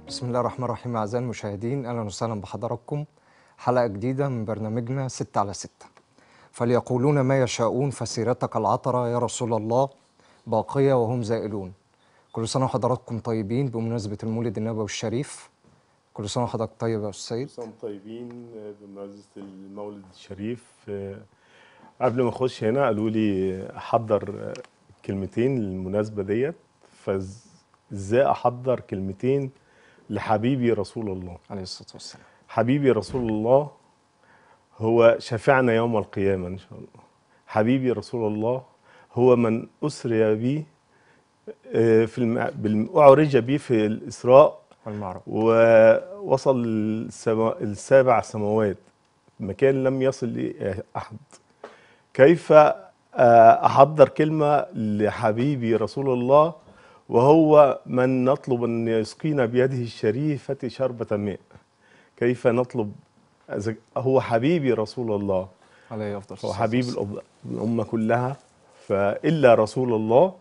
بسم الله الرحمن الرحيم أعزائي المشاهدين أهلا وسهلا بحضراتكم حلقة جديدة من برنامجنا ستة على ستة فليقولون ما يشاءون فسيرتك العطرة يا رسول الله باقية وهم زائلون كل سنة وحضراتكم طيبين بمناسبة المولد النبوي الشريف كل سنة وحضرتك طيب يا أستاذ سيد سنة طيبين بمناسبة المولد الشريف قبل ما اخش هنا قالوا لي احضر كلمتين للمناسبة ديت فازاي احضر كلمتين لحبيبي رسول الله عليه الصلاة والسلام حبيبي رسول الله هو شفيعنا يوم القيامة إن شاء الله حبيبي رسول الله هو من أسري بي آه، في الم... بالم... أعرج بي في الإسراء والمعروف ووصل السما... السابع سماوات مكان لم يصل إليه أحد كيف آه، أحضر كلمة لحبيبي رسول الله وهو من نطلب أن يسقينا بيده الشريفة شربة ماء كيف نطلب إذا هو حبيبي رسول الله عليه أفضل هو الصلاة حبيب والسلام. الأب- الأمة كلها فإلا رسول الله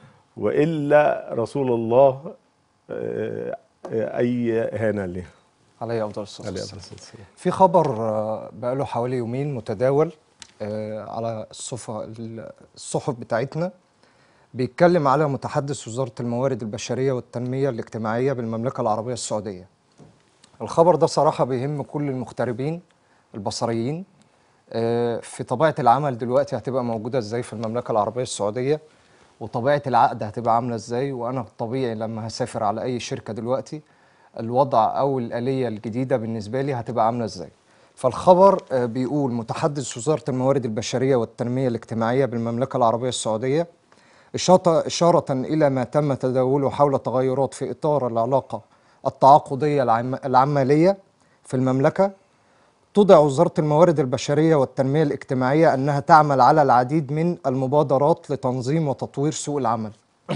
وإلا رسول الله آه، آه، أي هانة له عليه أفضل الصلاة عليه والسلام. الصلاة والسلام في خبر آه، بقاله حوالي يومين متداول آه، على الصفحة الصحف بتاعتنا بيتكلم على متحدث وزارة الموارد البشرية والتنمية الاجتماعية بالمملكة العربية السعودية الخبر ده صراحة بيهم كل المغتربين البصريين آه، في طبيعة العمل دلوقتي هتبقى موجودة ازاي في المملكة العربية السعودية وطبيعة العقد هتبقى عاملة ازاي وانا طبيعي لما هسافر على اي شركة دلوقتي الوضع او الآلية الجديدة بالنسبة لي هتبقى عاملة ازاي فالخبر آه، بيقول متحدث وزارة الموارد البشرية والتنمية الاجتماعية بالمملكة العربية السعودية إشارة إشارة إلى ما تم تداوله حول تغيرات في إطار العلاقة التعاقدية العم- العمالية في المملكة تضع وزارة الموارد البشرية والتنمية الاجتماعية أنها تعمل على العديد من المبادرات لتنظيم وتطوير سوق العمل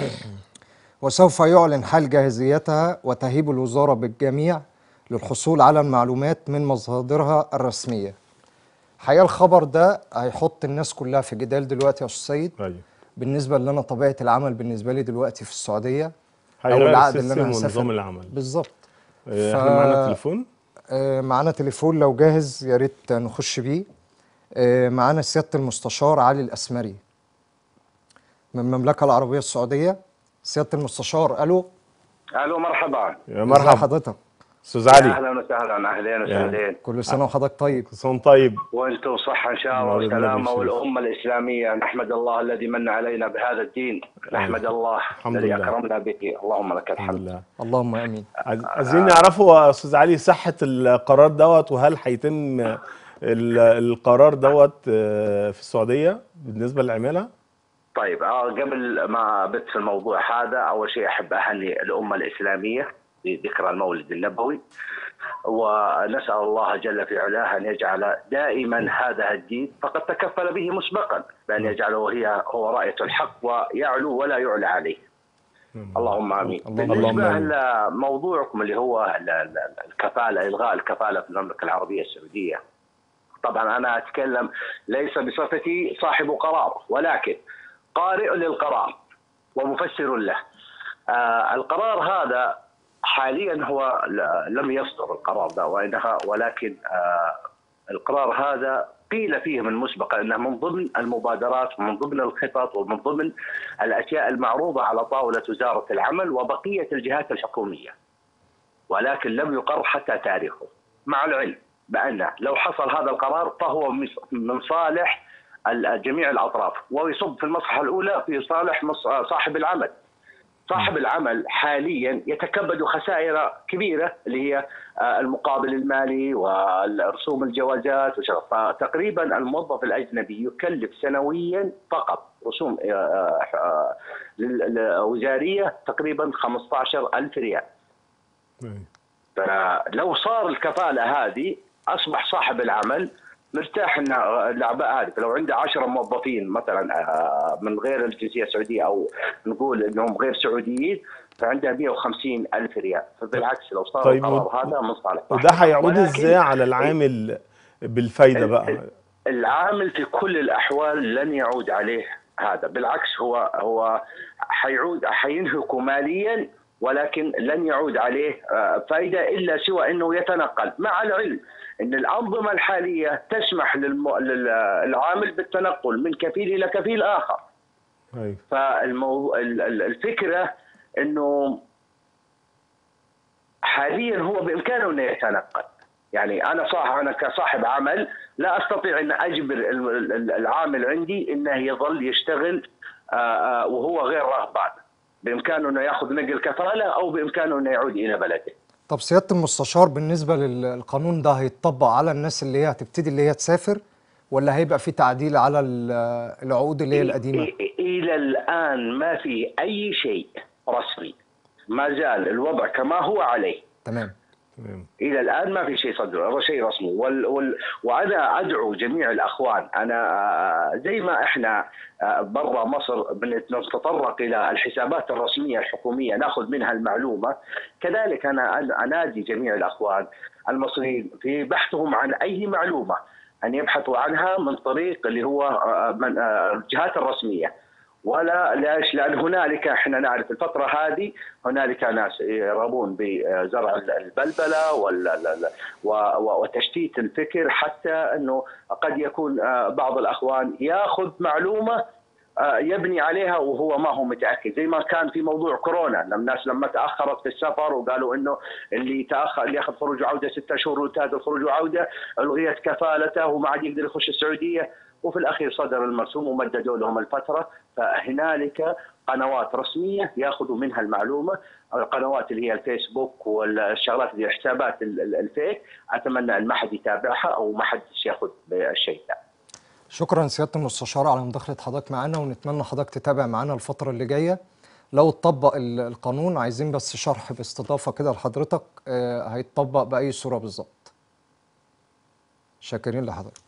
وسوف يعلن حال جاهزيتها وتهيب الوزارة بالجميع للحصول على المعلومات من مصادرها الرسمية حقيقة الخبر ده هيحط الناس كلها في جدال دلوقتي يا أستاذ سيد أيوة بالنسبة لنا طبيعة العمل بالنسبة لي دلوقتي في السعودية هيغير العقد اللي السيستم أنا هسافر- ونظام العمل بالظبط آه، ف- احنا معانا تليفون آه، معانا تليفون لو جاهز يا ريت نخش بيه آه، معانا سيادة المستشار علي الأسمري من المملكة العربية السعودية سيادة المستشار ألو الو مرحبا يا ازي مرحبا حضرتك أستاذ علي اهلا وسهلا اهلين وسهلين كل سنة وحضرتك طيب كل سنة طيب وانتم صحه ان شاء الله الله يبارك وسلامه فيك. والامه الاسلاميه نحمد الله الذي من علينا بهذا الدين نحمد الله الحمد الذي لله. اكرمنا به اللهم لك الحمد الحمد لله اللهم آمين عايز- عايزين نعرفوا يا استاذ علي صحة القرار دوت وهل هيتم ال- القرار دوت آه، في السعودية بالنسبة للعمالة؟ طيب آه، قبل ما ابت في الموضوع هذا اول شيء احب اهني الامه الاسلاميه بذكرى المولد النبوي ونسال الله جل في علاه ان يجعل دائما هذا الدين فقد تكفل به مسبقا بان يجعله هي هو رايه الحق ويعلو ولا يعلى عليه. اللهم امين. اللهم بالنسبه آمين. لموضوعكم اللي هو ال- ال- الكفاله الغاء الكفاله في المملكه العربيه السعوديه. طبعا انا اتكلم ليس بصفتي صاحب قرار ولكن قارئ للقرار ومفسر له. آه القرار هذا حاليا هو ل- لم يصدر القرار ده وانها ولكن آه القرار هذا قيل فيه من مسبقا انه من ضمن المبادرات ومن ضمن الخطط ومن ضمن الاشياء المعروضه على طاوله وزاره العمل وبقيه الجهات الحكوميه. ولكن لم يقر حتى تاريخه مع العلم بأن لو حصل هذا القرار فهو مس- من صالح ال- جميع الأطراف ويصب في المصلحة الأولى في صالح مص- صاحب العمل صاحب العمل حاليا يتكبد خسائر كبيرة اللي هي آه، المقابل المالي والرسوم الجوازات وشغل. فتقريبا الموظف الأجنبي يكلف سنويا فقط رسوم آه، آه، لل- لل- وزارية تقريبا 15 ألف ريال فلو صار الكفاله هذه اصبح صاحب العمل مرتاح ان الاعباء هذه فلو عنده 10 موظفين مثلا آه، من غير الجنسيه السعوديه او نقول انهم غير سعوديين فعنده 150 الف ريال فبالعكس لو صار طيب، القرار و- هذا من صالح وده هيعود ولكن ازاي على العامل بالفايدة بقى؟ العامل في كل الاحوال لن يعود عليه هذا بالعكس هو هو حيعود حينهكوا ماليا ولكن لن يعود عليه آه، فائده الا سوى انه يتنقل مع العلم ان الانظمه الحاليه تسمح للم- للعامل بالتنقل من كفيل الى كفيل اخر ايوه فالموضوع ال- ال- الفكره انه حاليا هو بامكانه انه يتنقل يعني انا صح انا كصاحب عمل لا استطيع ان اجبر ال- ال- العامل عندي انه يظل يشتغل آه، آه، وهو غير رغبان بامكانه انه ياخذ نقل كفاله او بامكانه انه يعود الى بلده طب سيادة المستشار بالنسبة للقانون ده هيتطبق على الناس اللي هي هتبتدي اللي هي تسافر ولا هيبقى في تعديل على ال- العقود اللي هي القديمة؟ إ- إ- الى الان ما في اي شيء رسمي ما زال الوضع كما هو عليه تمام تمام الى الان ما في شيء صدر هذا شيء رسمي وال وال وانا ادعو جميع الاخوان انا آه، زي ما احنا آه، برا مصر بنتطرق الى الحسابات الرسميه الحكوميه ناخذ منها المعلومه كذلك انا أن- انادي جميع الاخوان المصريين في بحثهم عن اي معلومه ان يبحثوا عنها من طريق اللي هو آه، من آه، الجهات الرسميه ولا ليش؟ لان هنالك احنا نعرف الفتره هذه هنالك ناس يرغبون بزرع البلبله وال- ال- ال- و- و- وتشتيت الفكر حتى انه قد يكون آه، بعض الاخوان ياخذ معلومه آه، يبني عليها وهو ما هو متاكد زي ما كان في موضوع كورونا لما الناس لما تاخرت في السفر وقالوا انه اللي تاخر اللي اخذ خروج وعوده ستة شهور وانتهت الخروج وعوده الغيت كفالته وما عاد يقدر يخش السعوديه وفي الاخير صدر المرسوم ومددوا لهم الفتره فهنالك قنوات رسميه ياخذوا منها المعلومه القنوات اللي هي الفيسبوك والشغلات اللي هي حسابات ال- ال- الفيك اتمنى ان ما حد يتابعها او ما حد ياخذ بالشيء ده شكرا سيادة المستشار على مداخلة حضرتك معانا ونتمنى حضرتك تتابع معانا الفترة اللي جاية لو اتطبق ال- القانون عايزين بس شرح باستضافة كده لحضرتك آه، هيتطبق بأي صورة بالظبط شاكرين لحضرتك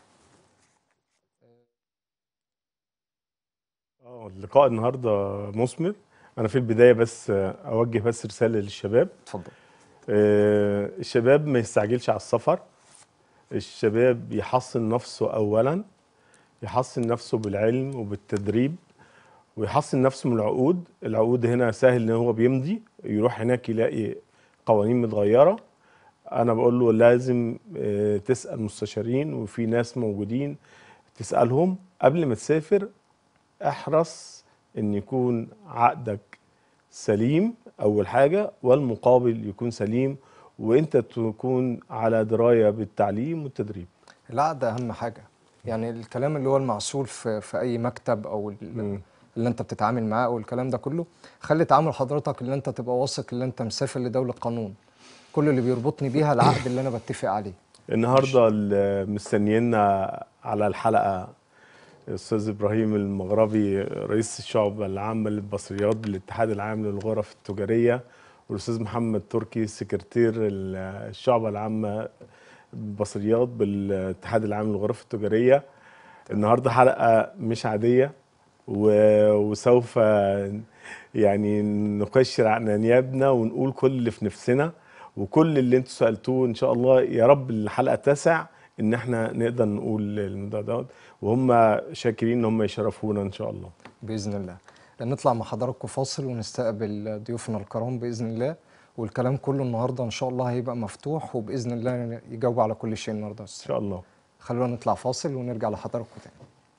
اه اللقاء النهارده مثمر انا في البدايه بس آه، اوجه بس رساله للشباب اتفضل آه، الشباب ما يستعجلش على السفر الشباب يحصن نفسه اولا يحصن نفسه بالعلم وبالتدريب ويحصن نفسه من العقود العقود هنا سهل ان هو بيمضي يروح هناك يلاقي قوانين متغيره انا بقول له لازم آه، تسال مستشارين وفي ناس موجودين تسالهم قبل ما تسافر احرص ان يكون عقدك سليم اول حاجه والمقابل يكون سليم وانت تكون على درايه بالتعليم والتدريب العقد أهم حاجة يعني الكلام اللي هو المعسول في, في أي مكتب أو ال- مم. اللي أنت بتتعامل معاه أو الكلام ده كله خلي تعامل حضرتك اللي أنت تبقى واثق اللي أنت مسافر لدولة قانون كل اللي بيربطني بيها العقد اللي أنا بتفق عليه النهارده ال- مستنيينا على الحلقه الاستاذ ابراهيم المغربي رئيس الشعبه العامه للبصريات بالاتحاد العام للغرف التجاريه والاستاذ محمد تركي سكرتير ال- الشعبه العامه للبصريات بالاتحاد العام للغرف التجاريه النهارده حلقه مش عاديه و- وسوف يعني نقشر عن انيابنا ونقول كل اللي في نفسنا وكل اللي انتوا سالتوه ان شاء الله يا رب الحلقه تسع ان احنا نقدر نقول الموضوع دوت وهم شاكرين ان هم يشرفونا ان شاء الله بإذن الله نطلع مع حضراتكم فاصل ونستقبل ضيوفنا الكرام بإذن الله والكلام كله النهارده إن شاء الله هيبقى مفتوح وبإذن الله يجاوب على كل شيء النهارده يا ان أستاذ. شاء الله خلونا نطلع فاصل ونرجع لحضراتكم تاني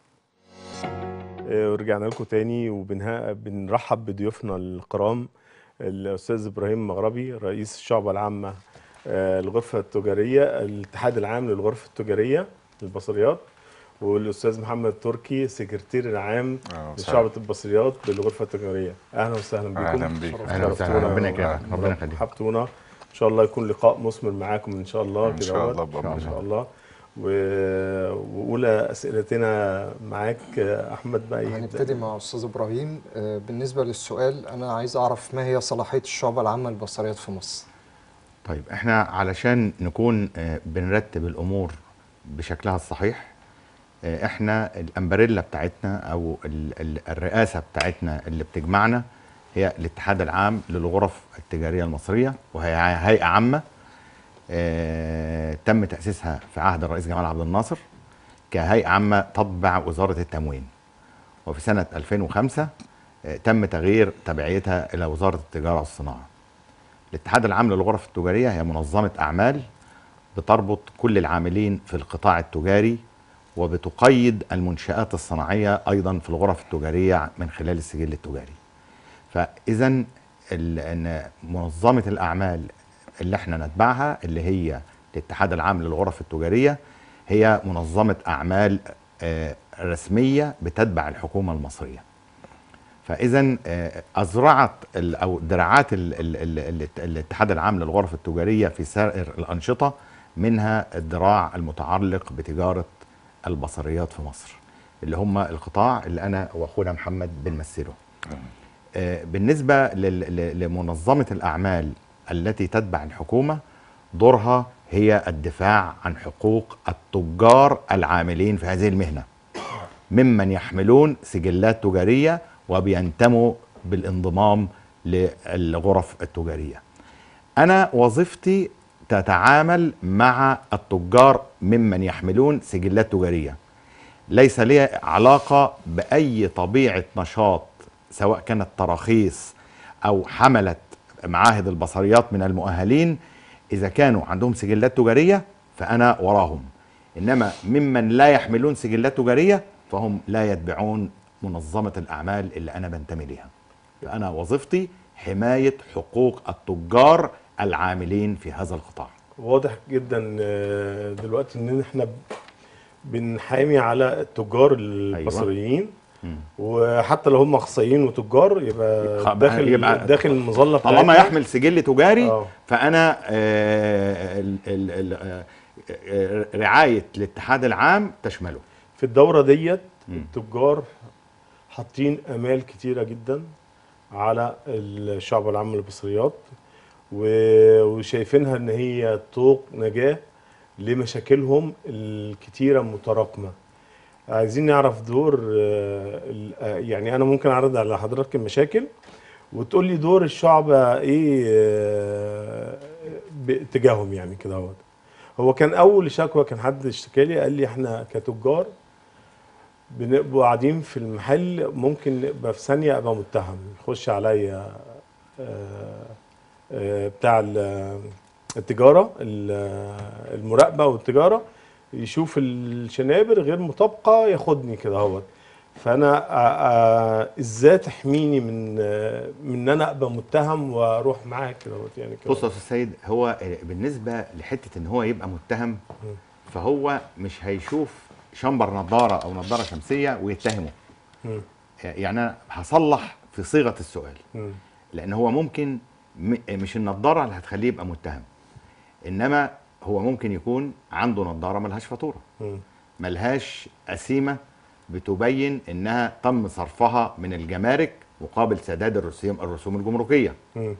آه، ورجعنا لكم تاني وبنرحب بضيوفنا الكرام الاستاذ ابراهيم مغربي رئيس الشعبه العامه آه، الغرفه التجاريه الاتحاد العام للغرفه التجاريه للبصريات والاستاذ محمد تركي سكرتير العام أهلا وسهلا. لشعبه البصريات بالغرفه التجاريه اهلا وسهلا بكم أهلا بيك. شرفتونا أهلا وسهلا. شرفتونا ربنا يكرمك. و- ربنا يخليك. حبتونا ان شاء الله يكون لقاء مثمر معاكم ان شاء الله إن كده شاء اهوت. الله بأمر ان شاء الله. الله و- واولى اسئلتنا معاك آه، احمد بقى يبدأ. هنبتدي مع أستاذ إبراهيم آه، بالنسبة للسؤال أنا عايز أعرف ما هي صلاحية الشعبة العامة للبصريات في مصر طيب احنا علشان نكون آه، بنرتب الامور بشكلها الصحيح آه، احنا الامبريلا بتاعتنا او ال- ال- الرئاسه بتاعتنا اللي بتجمعنا هي الاتحاد العام للغرف التجاريه المصريه وهي هيئه عامه آه، تم تاسيسها في عهد الرئيس جمال عبد الناصر كهيئه عامه تتبع وزاره التموين وفي سنه 2005 آه، تم تغيير تبعيتها الى وزاره التجاره والصناعه الاتحاد العام للغرف التجاريه هي منظمه اعمال بتربط كل العاملين في القطاع التجاري وبتقيد المنشآت الصناعية أيضا في الغرف التجارية من خلال السجل التجاري فإذا ال- إن منظمة الأعمال اللي احنا نتبعها اللي هي الاتحاد العام للغرف التجارية هي منظمة أعمال آه، رسمية بتتبع الحكومة المصرية فاذا آه، ازرعت ال- او دراعات ال- ال- ال- ال- الاتحاد العام للغرف التجاريه في سائر الانشطه منها الذراع المتعلق بتجاره البصريات في مصر اللي هم القطاع اللي انا واخونا محمد بنمثله آه، بالنسبه لل- ل- لمنظمه الاعمال التي تتبع الحكومه دورها هي الدفاع عن حقوق التجار العاملين في هذه المهنه ممن يحملون سجلات تجاريه وبينتموا بالانضمام للغرف التجاريه. انا وظيفتي تتعامل مع التجار ممن يحملون سجلات تجاريه. ليس لي علاقه باي طبيعه نشاط سواء كانت تراخيص او حملت معاهد البصريات من المؤهلين اذا كانوا عندهم سجلات تجاريه فانا وراهم. انما ممن لا يحملون سجلات تجاريه فهم لا يتبعون منظمه الاعمال اللي انا بنتمي ليها. فانا وظيفتي حمايه حقوق التجار العاملين في هذا القطاع. واضح جدا آه، دلوقتي ان احنا ب- بنحامي على التجار البصريين مم. وحتى لو هم اخصائيين وتجار يبقى يبقى- داخل يبقى- داخل المظله طالما بتاعتنا. يحمل سجل تجاري آه. فانا آه، ال- ال- ال- آه، آه، رعايه الاتحاد العام تشمله. في الدوره ديت مم. التجار حاطين امال كتيره جدا على الشعب العام للبصريات و- وشايفينها ان هي طوق نجاه لمشاكلهم الكتيره المتراكمه عايزين نعرف دور آه، ال- آه، يعني انا ممكن اعرض على حضرتك المشاكل وتقول لي دور الشعب ايه آه، ب- تجاههم يعني كده هو هو كان اول شكوى كان حد اشتكى لي قال لي احنا كتجار بنبقوا قاعدين في المحل ممكن نبقى في ثانيه ابقى متهم يخش عليا آه، آه، بتاع ال- التجاره ال- المراقبه والتجاره يشوف الشنابر غير مطابقه ياخدني كده اهوت فانا آه، آه، ازاي تحميني من آه، من ان انا ابقى متهم واروح معاك كده اهوت يعني كده بص يا استاذ سيد هو بالنسبه لحته ان هو يبقى متهم فهو مش هيشوف شمبر نظاره او نظاره شمسيه ويتهمه مم. يعني انا هصلح في صيغه السؤال مم. لان هو ممكن م- مش النظاره اللي هتخليه يبقى متهم انما هو ممكن يكون عنده نظاره ملهاش فاتوره مم. ملهاش قسيمه بتبين انها تم صرفها من الجمارك مقابل سداد الرسوم الرسوم الجمركيه مم.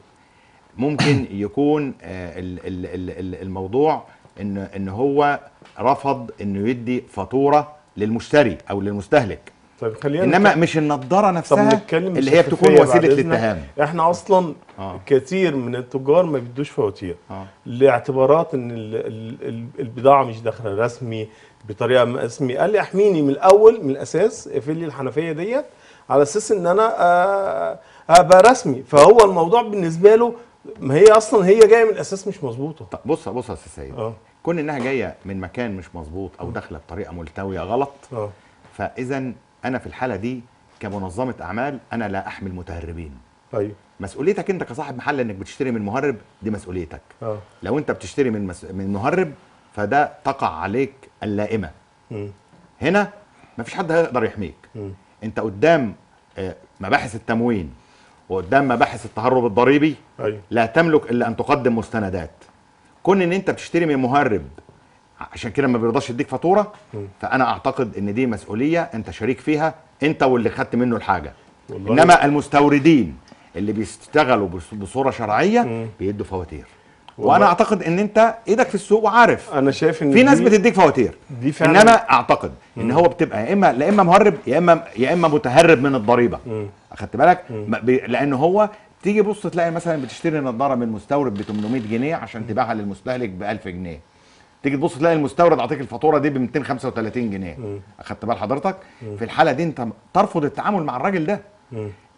ممكن يكون آه، ال- ال- ال- ال- الموضوع ان ان هو رفض انه يدي فاتوره للمشتري او للمستهلك طيب خلينا انما نتكلم- مش النضاره طب نفسها نتكلم اللي هي بشفافية بتكون بعد وسيله إذنك. الاتهام احنا اصلا آه. كتير من التجار ما بيدوش فواتير اه لاعتبارات ان ال ال ال البضاعه مش داخله رسمي بطريقه رسمي قال لي احميني من الاول من الاساس اقفل لي الحنفيه ديت على اساس ان انا آه، ابقى رسمي فهو الموضوع بالنسبه له ما هي اصلا هي جايه من الاساس مش مظبوطه طب بص بص يا استاذ سيد اه كون انها جايه من مكان مش مظبوط او داخله بطريقه ملتويه غلط اه فاذا انا في الحاله دي كمنظمه اعمال انا لا احمل متهربين ايوه مسؤوليتك انت كصاحب محل انك بتشتري من مهرب دي مسؤوليتك اه لو انت بتشتري من مس... من مهرب فده تقع عليك اللائمه مم. هنا مفيش حد هيقدر يحميك مم. انت قدام آه، مباحث التموين وقدام مباحث التهرب الضريبي ايوه لا تملك الا ان تقدم مستندات كون ان انت بتشتري من مهرب عشان كده ما بيرضاش يديك فاتوره مم. فانا اعتقد ان دي مسؤوليه انت شريك فيها انت واللي خدت منه الحاجه والله. انما المستوردين اللي بيشتغلوا بص- بصوره شرعيه مم. بيدوا فواتير والله. وانا اعتقد ان انت ايدك في السوق وعارف انا شايف ان في ناس دي- بتديك فواتير دي فعلا انما اعتقد ان هو بتبقى يا اما لا اما مهرب يا اما يا اما متهرب من الضريبه مم. اخدت بالك ما بي- لان هو تيجي بص تلاقي مثلا بتشتري نظاره من مستورد ب 800 جنيه عشان تبيعها للمستهلك ب 1000 جنيه تيجي تبص تلاقي المستورد عطيك الفاتوره دي ب 235 جنيه مم. اخدت بال حضرتك في الحاله دي انت ترفض التعامل مع الراجل ده مم.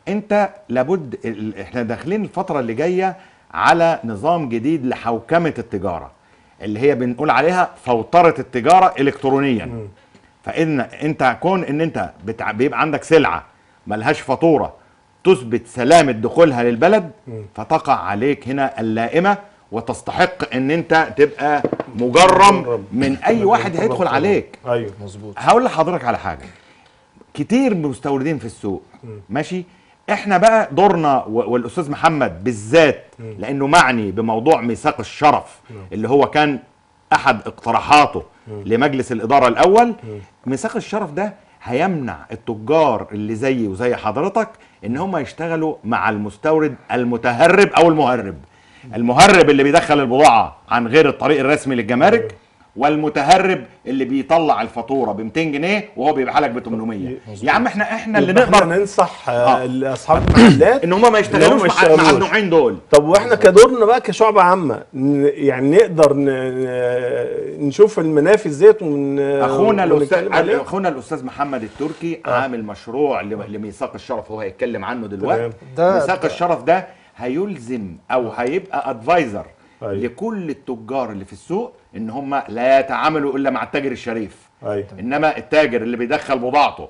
انت لابد ال- احنا داخلين الفتره اللي جايه على نظام جديد لحوكمه التجاره اللي هي بنقول عليها فوتره التجاره الكترونيا فان انت كون ان انت بتع... بيبقى عندك سلعه ملهاش فاتوره تثبت سلامه دخولها للبلد فتقع عليك هنا اللائمه وتستحق ان انت تبقى مجرم مجرم. من اي واحد هيدخل عليك ايوه مظبوط هقول لحضرتك على حاجه كتير مستوردين في السوق ماشي احنا بقى دورنا و- والاستاذ محمد بالذات لانه معني بموضوع ميثاق الشرف اللي هو كان احد اقتراحاته لمجلس الاداره الاول ميثاق الشرف ده هيمنع التجار اللي زيي وزي حضرتك ان هم يشتغلوا مع المستورد المتهرب او المهرب المهرب اللي بيدخل البضاعه عن غير الطريق الرسمي للجمارك والمتهرب اللي بيطلع الفاتوره ب 200 جنيه وهو بيبيعها لك ب 800 يا عم احنا احنا اللي يبقى احنا نقدر ننصح آه. آه. اصحاب المحلات ان هم ما إن هم يشتغلوش مع, مع يشتغلوش. النوعين دول طب واحنا كدورنا بقى كشعب عامه ن- يعني نقدر ن- ن- نشوف المنافذ ديت ون اخونا ونتكلم الاستاذ عليها؟ اخونا الاستاذ محمد التركي آه. عامل مشروع لم- لميثاق الشرف هو هيتكلم عنه دلوقتي تمام. ده- ميثاق ده- الشرف ده هيلزم او هيبقى ادفايزر أيوة. لكل التجار اللي في السوق ان هم لا يتعاملوا الا مع التاجر الشريف ايوه انما التاجر اللي بيدخل بضاعته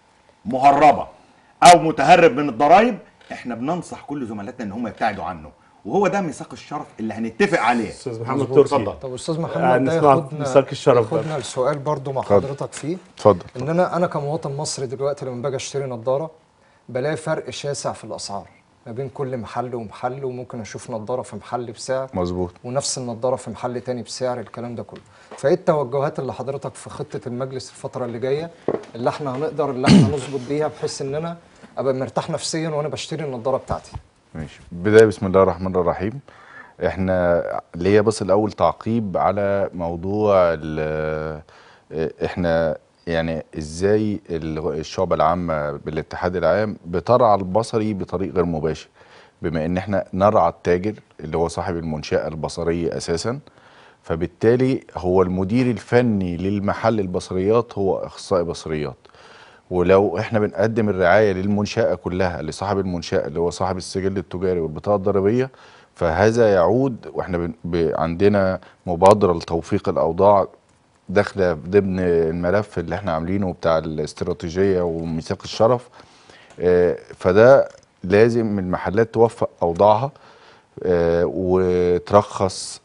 مهربه او متهرب من الضرائب احنا بننصح كل زملاتنا ان هم يبتعدوا عنه وهو ده ميثاق الشرف اللي هنتفق عليه استاذ محمد مظبوط، تركي. اتفضل. طب استاذ آه، محمد ده نسمع ياخدنا مساك الشرف ياخدنا السؤال برضو مع اتفضل. حضرتك فيه اتفضل ان انا انا كمواطن مصري دلوقتي لما باجي اشتري نظاره بلاقي فرق شاسع في الاسعار ما بين كل محل ومحل وممكن اشوف نظاره في محل بسعر مظبوط ونفس النظاره في محل تاني بسعر الكلام ده كله فايه التوجهات اللي حضرتك في خطه المجلس الفتره اللي جايه اللي احنا هنقدر اللي احنا نظبط بيها بحيث ان انا ابقى مرتاح نفسيا وانا بشتري النظاره بتاعتي ماشي بداية بسم الله الرحمن الرحيم احنا ليا بس الاول تعقيب على موضوع ال- احنا يعني ازاي ال- الشعب العامة بالاتحاد العام بترعى البصري بطريق غير مباشر بما ان احنا نرعى التاجر اللي هو صاحب المنشأة البصرية اساسا فبالتالي هو المدير الفني للمحل البصريات هو اخصائي بصريات ولو احنا بنقدم الرعايه للمنشاه كلها لصاحب المنشاه اللي هو صاحب السجل التجاري والبطاقه الضريبيه فهذا يعود واحنا بن- ب- عندنا مبادره لتوفيق الاوضاع داخله ضمن الملف اللي احنا عاملينه بتاع الاستراتيجيه وميثاق الشرف آه، فده لازم المحلات توفق اوضاعها آه، وترخص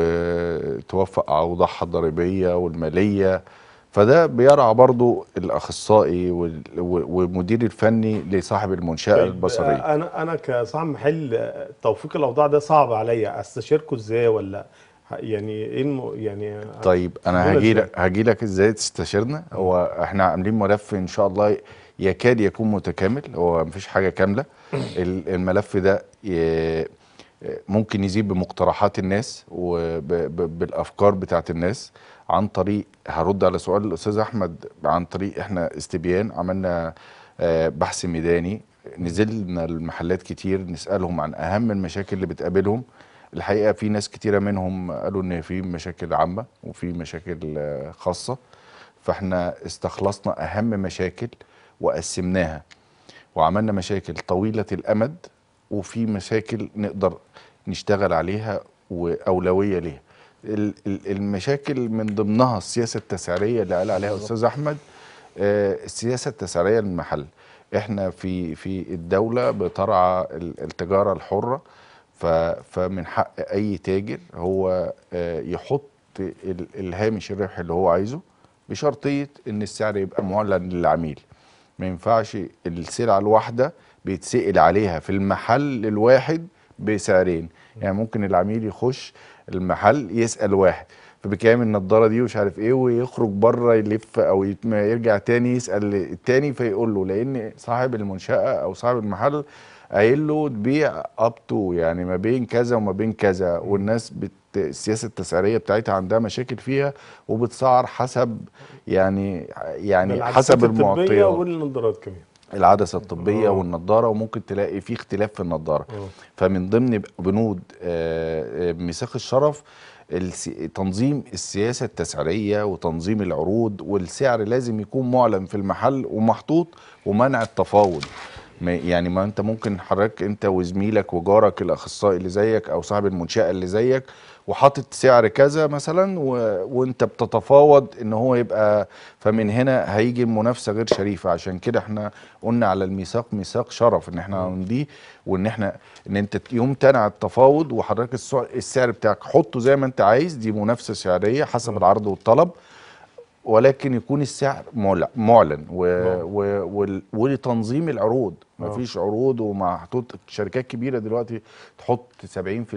وتوفق اوضاعها الضريبيه والماليه فده بيرعى برضو الاخصائي وال- و- والمدير الفني لصاحب المنشاه طيب، البصريه آه، انا انا كصاحب محل آه، توفيق الاوضاع ده صعب عليا استشيركم ازاي ولا ه- يعني ايه الم... يعني طيب انا هتقولها هاجي إزاي؟ لك هاجي لك ازاي تستشيرنا هو احنا عاملين ملف ان شاء الله يكاد يكون متكامل هو مفيش حاجه كامله ال- الملف ده ي- ممكن يزيد بمقترحات الناس وبالافكار بتاعت الناس عن طريق هرد على سؤال الاستاذ احمد عن طريق احنا استبيان عملنا آه، بحث ميداني نزلنا المحلات كتير نسالهم عن اهم المشاكل اللي بتقابلهم الحقيقه في ناس كتيره منهم قالوا ان في مشاكل عامه وفي مشاكل آه، خاصه فاحنا استخلصنا اهم مشاكل وقسمناها وعملنا مشاكل طويله الامد وفي مشاكل نقدر نشتغل عليها واولويه ليها ال- ال- المشاكل من ضمنها السياسه التسعيريه اللي قال عليها استاذ احمد آه، السياسه التسعيريه للمحل احنا في في الدوله بترعى ال- التجاره الحره ف- فمن حق اي تاجر هو آه، يحط ال- الهامش الربح اللي هو عايزه بشرطيه ان السعر يبقى معلن للعميل ما ينفعش السلعه الواحده بيتسأل عليها في المحل الواحد بسعرين يعني ممكن العميل يخش المحل يسأل واحد فبكام النضاره دي ومش عارف ايه ويخرج بره يلف او يت- ما يرجع تاني يسأل التاني فيقول له لان صاحب المنشأة او صاحب المحل قايل له تبيع اب تو يعني ما بين كذا وما بين كذا والناس بت السياسه التسعيريه بتاعتها عندها مشاكل فيها وبتسعر حسب يعني يعني العدسات حسب الطبية المعطيات والنظارات كمان العدسه الطبيه آه. والنضاره وممكن تلاقي في اختلاف في النضاره آه. فمن ضمن بنود آه، آه، ميثاق الشرف الس- تنظيم السياسه التسعيريه وتنظيم العروض والسعر لازم يكون معلن في المحل ومحطوط ومنع التفاوض ما يعني ما انت ممكن حضرتك انت وزميلك وجارك الاخصائي اللي زيك او صاحب المنشاه اللي زيك وحاطط سعر كذا مثلا و... وانت بتتفاوض ان هو يبقى فمن هنا هيجي المنافسه غير شريفه عشان كده احنا قلنا على الميثاق ميثاق شرف ان احنا نمضيه وان احنا ان انت يمتنع التفاوض وحضرتك السع- السعر بتاعك حطه زي ما انت عايز دي منافسه سعريه حسب العرض والطلب ولكن يكون السعر معل- معلن و... و... وال- ولتنظيم العروض مفيش عروض ومحطوط شركات كبيره دلوقتي تحط 70%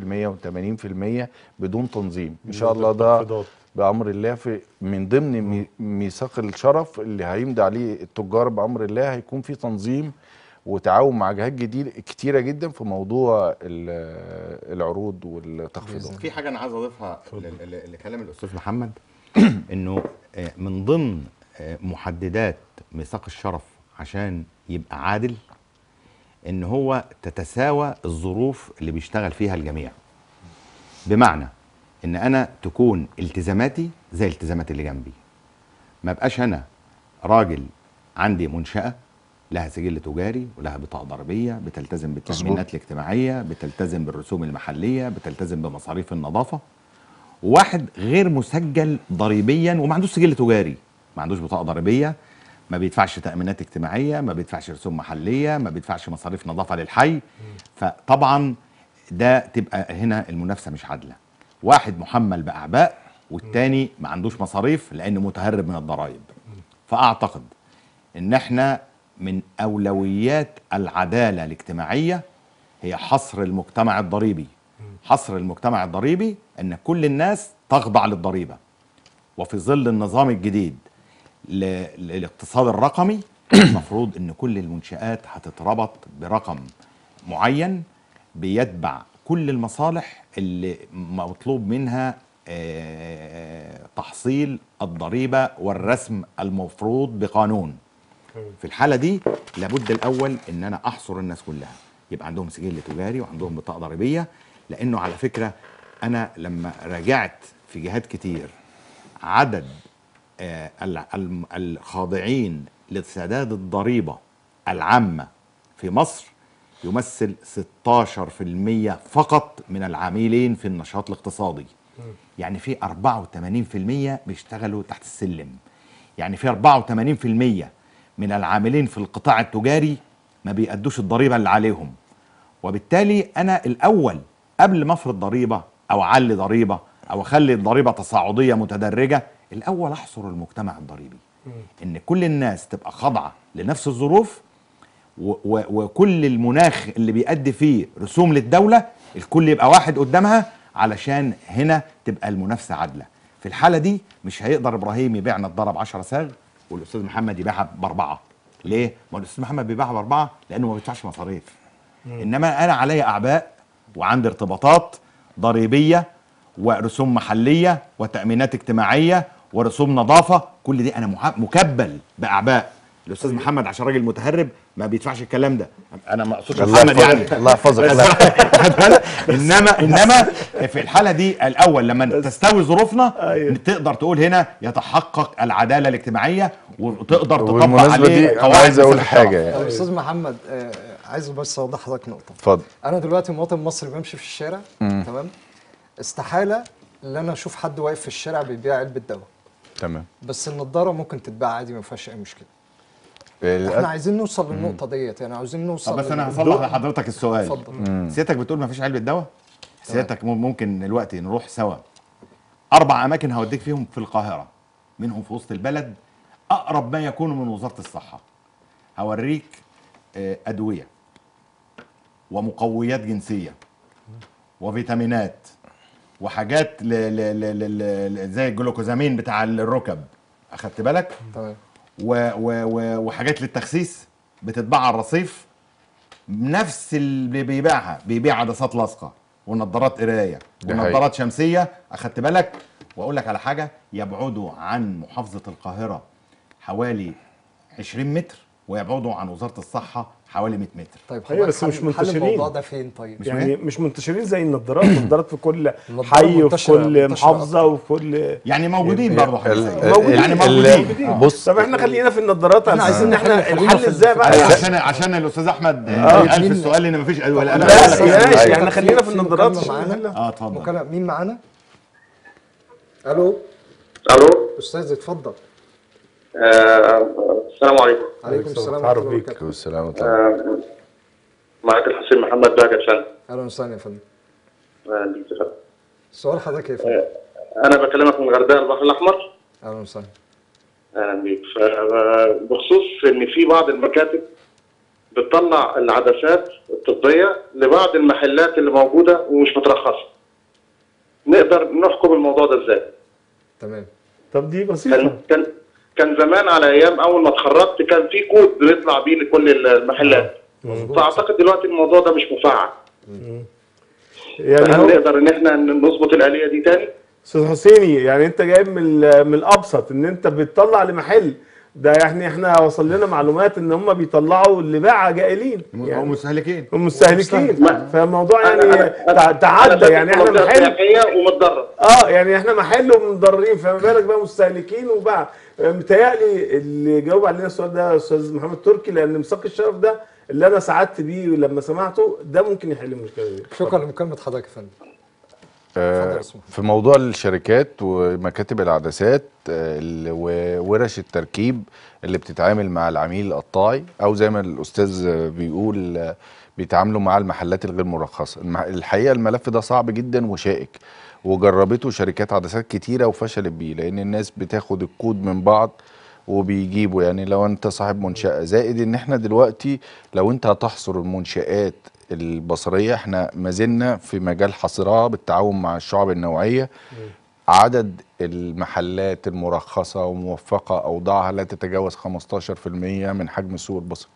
و80% بدون تنظيم ان شاء الله ده تخفيضات. بامر الله في من ضمن مي- ميثاق الشرف اللي هيمضي عليه التجار بامر الله هيكون في تنظيم وتعاون مع جهات جديده كتيره جدا في موضوع ال- العروض والتخفيضات في حاجه انا عايز اضيفها ل- ل- لكلام الاستاذ محمد انه آه، من ضمن آه، محددات ميثاق الشرف عشان يبقى عادل ان هو تتساوى الظروف اللي بيشتغل فيها الجميع بمعنى ان انا تكون التزاماتي زي التزامات اللي جنبي ما بقاش انا راجل عندي منشاه لها سجل تجاري ولها بطاقه ضريبيه بتلتزم بالتامينات الاجتماعيه بتلتزم بالرسوم المحليه بتلتزم بمصاريف النظافه وواحد غير مسجل ضريبيا وما عندوش سجل تجاري ما عندوش بطاقه ضريبيه ما بيدفعش تامينات اجتماعيه ما بيدفعش رسوم محليه ما بيدفعش مصاريف نظافه للحي فطبعا ده تبقى هنا المنافسه مش عادله واحد محمل باعباء والتاني ما عندوش مصاريف لانه متهرب من الضرائب فاعتقد ان احنا من اولويات العداله الاجتماعيه هي حصر المجتمع الضريبي حصر المجتمع الضريبي ان كل الناس تخضع للضريبه وفي ظل النظام الجديد ل- للاقتصاد الرقمي المفروض ان كل المنشآت هتتربط برقم معين بيتبع كل المصالح اللي مطلوب منها آه، تحصيل الضريبة والرسم المفروض بقانون في الحالة دي لابد الأول إن أنا أحصر الناس كلها يبقى عندهم سجل تجاري وعندهم بطاقة ضريبية لأنه على فكرة أنا لما راجعت في جهات كتير عدد آه، ال- الم- الخاضعين لسداد الضريبة العامة في مصر يمثل 16% فقط من العاملين في النشاط الاقتصادي يعني في 84% بيشتغلوا تحت السلم يعني في 84% من العاملين في القطاع التجاري ما بيأدوش الضريبة اللي عليهم وبالتالي أنا الأول قبل ما أفرض ضريبة أو أعلي ضريبة أو أخلي الضريبة تصاعدية متدرجة الأول أحصر المجتمع الضريبي إن كل الناس تبقى خاضعة لنفس الظروف و- و- وكل المناخ اللي بيأدي فيه رسوم للدولة الكل يبقى واحد قدامها علشان هنا تبقى المنافسة عادلة في الحالة دي مش هيقدر إبراهيم يبيع نضارة ب 10 صاغ والأستاذ محمد يبيعها بأربعة ليه؟ ما الأستاذ محمد بيبيعها بأربعة لأنه ما بيدفعش مصاريف إنما أنا عليا أعباء وعندي ارتباطات ضريبية ورسوم محلية وتأمينات اجتماعية ورسوم نظافة كل دي أنا مح- مكبل بأعباء الاستاذ محمد عشان راجل متهرب ما بيدفعش الكلام ده انا ما اقصدش الله محمد يحفظك يعني الله يحفظك الله انما انما في الحاله دي الاول لما تستوي ظروفنا أيوة. تقدر تقول هنا يتحقق العداله الاجتماعيه وتقدر تطبق وبالمناسبه عليه دي انا قواعد عايز اقول ميثاق الشرف. حاجه يعني طب استاذ محمد آه، عايز بس اوضح لحضرتك نقطه اتفضل انا دلوقتي مواطن مصري بمشي في الشارع تمام استحاله ان انا اشوف حد واقف في الشارع بيبيع علبه دواء تمام بس النضاره ممكن تتباع عادي ما فيهاش اي مشكله احنا الأ- عايزين نوصل للنقطه ديت يعني عاوزين نوصل طب بس لل- انا هصلح لحضرتك السؤال اتفضل سيادتك بتقول ما فيش علبه دواء سيادتك مم- ممكن دلوقتي نروح سوا اربع اماكن هوديك فيهم في القاهره منهم في وسط البلد اقرب ما يكون من وزاره الصحه هوريك آه، ادويه ومقويات جنسيه وفيتامينات وحاجات ل ل ل ل ل زي الجلوكوزامين بتاع الركب اخدت بالك تمام و و و وحاجات للتخسيس بتتباع على الرصيف نفس اللي بيبيعها بيبيع عدسات لاصقه ونظارات قرايه ده ونظارات شمسيه اخدت بالك واقول لك على حاجه يبعدوا عن محافظه القاهره حوالي 20 متر ويبعدوا عن وزاره الصحه حوالي 100 متر طيب أيوة، حضرتك بس مش حل- حل منتشرين. الموضوع ده فين طيب؟ مش يعني إيه؟ مش منتشرين زي النظارات النظارات في كل النضارة حي وفي منتشرة- كل منتشرة محافظه وفي كل يعني موجودين برضه حاجه زي كده. موجودين. يعني ال- موجودين ال- بص طب احنا خلينا في النظارات إحنا على أساس عايزين ان احنا نحل- خلينا الحل في- ازاي في بقى الحل. عشان عشان الاستاذ احمد آه. قال في السؤال ان مفيش ادويه لا لا لا لا لا ماشي أيوة. يعني خلينا في في النظارات مكالمة معانا. اه اتفضل مكالمة مين معانا؟ الو الو استاذ اتفضل آه، السلام عليكم عليكم السلام تعرف ورحمة الله بيك. وبركاته والسلام ورحمة الله. آه، معك الحسين محمد بهجت فن اهلا وسهلا يا فندم آه، بيك يا فندم. سؤال حضرتك يا فندم آه، انا بكلمك من الغردقه البحر الاحمر اهلا وسهلا اهلا بيك ف- بخصوص ان في بعض المكاتب بتطلع العدسات الطبيه لبعض المحلات اللي موجوده ومش مترخصه نقدر نحكم الموضوع ده ازاي؟ تمام طب دي بسيطه كان كان كان زمان على ايام اول ما اتخرجت كان في كود بيطلع بيه لكل المحلات فاعتقد دلوقتي الموضوع ده مش مفعل يعني هل هو نقدر ان احنا نظبط الاليه دي تاني؟ استاذ حسيني يعني انت جايب من ال- من الابسط ان انت بتطلع لمحل ده يعني احنا وصل لنا معلومات ان هم بيطلعوا لباعة جائلين هم يعني مستهلكين هم مستهلكين ما- فالموضوع أنا- يعني أنا- تع- تعدى أنا يعني في احنا منطقة محل سياحية ومتضرر اه يعني احنا محل ومضررين فما بالك بقى مستهلكين وباع متهيألي اللي جاوب علينا السؤال ده استاذ محمد تركي لان مساق الشرف ده اللي انا سعدت بيه لما سمعته ده ممكن يحل المشكله دي شكرا لمكالمة حضرتك يا فندم اتفضل يا آه، اسمه. في موضوع الشركات ومكاتب العدسات آه، ال- وورش التركيب اللي بتتعامل مع العميل القطاعي او زي ما الاستاذ آه، بيقول آه، بيتعاملوا مع المحلات الغير مرخصه المح- الحقيقه الملف ده صعب جدا وشائك وجربته شركات عدسات كتيره وفشلت بيه لان الناس بتاخد الكود من بعض وبيجيبوا يعني لو انت صاحب منشأة زائد ان احنا دلوقتي لو انت هتحصر المنشآت البصرية احنا ما زلنا في مجال حصرها بالتعاون مع الشعب النوعية عدد المحلات المرخصة وموفقة أوضاعها لا تتجاوز 15% من حجم السوق البصري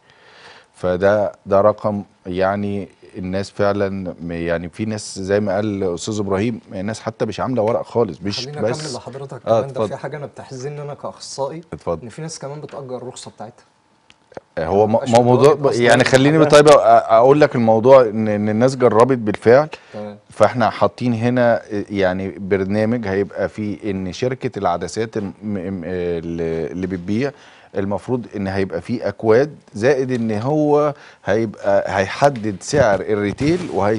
فده ده رقم يعني الناس فعلا م- يعني في ناس زي ما قال استاذ ابراهيم الناس حتى مش عامله ورق خالص مش خليني اكمل بس لحضرتك اه كمان ده اتفضل في حاجة انا بتحزنني انا كاخصائي اتفضل ان في ناس كمان بتأجر الرخصة بتاعتها هو م- مبقاش مو- موضوع متواجد أصلاً يعني خليني حاجة. طيب أ- اقول لك الموضوع ان إن الناس جربت بالفعل تمام فاحنا حاطين هنا يعني برنامج هيبقى فيه ان شركه العدسات الم- م- اللي اللي بتبيع المفروض ان هيبقى فيه اكواد زائد ان هو هيبقى هيحدد سعر الريتيل